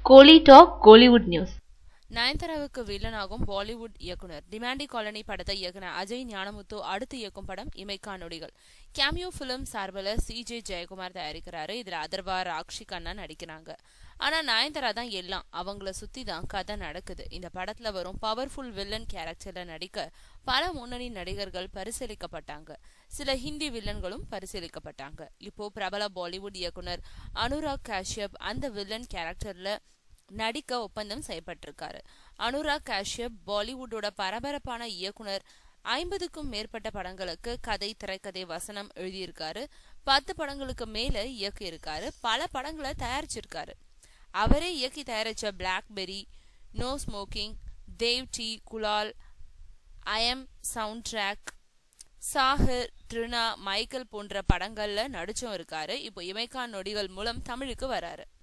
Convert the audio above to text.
கோலி talk Kollywood news நயன்தாராவுக்கு வில்லனாகும் பாலிவுட் இயக்குனர் டிமாண்டி காலனி படத்தை இயக்குனர் அஜய் ஞானமுத்து அடுத்து இயக்கும் படம் இமைக்கா நொடிகள் கேமியோ பிலிம் சார்பில் சி ஜே ஜெயக்குமார் தயாரிக்கிறாரு இதுல அதர்வா ராக்ஷி கண்ணா நடிக்கிறாங்க ஆனா நயன்தாரா தான் எல்லாம் அவங்கள சுத்தி தான் கதை நடக்குது இந்த படத்துல வரும் பவர்ஃபுல் வில்லன் கேரக்டர்ல நடிக்க பல முன்னணி நடிகர்கள் பரிசீலிக்கப்பட்டாங்க சில ஹிந்தி வில்லன்களும் பரிசீலிக்கப்பட்டாங்க இப்போ பிரபல பாலிவுட் இயக்குனர் அனுராக் காஷ்யப் அந்த வில்லன் கேரக்டர்ல நடிக்க ஒப்பந்தம் செய்யப்பட்டிருக்காரு அனுராக் காஷ்யப் பாலிவுட்டோட பரபரப்பான இயக்குனர் ஐம்பதுக்கும் மேற்பட்ட படங்களுக்கு கதை திரைக்கதை வசனம் எழுதியிருக்காரு பத்து படங்களுக்கு மேல இயக்கியிருக்காரு பல படங்களை தயாரிச்சிருக்காரு அவரே இயக்கி தயாரிச்ச Blackberry no smoking Dev D Gulaal I am soundtrack சாஹிர் ட்ரினா மைக்கேல் போன்ற படங்கள்ல நடிச்சும் இருக்காரு இப்போ இமைக்கான் நொடிகள் மூலம் தமிழுக்கு வராரு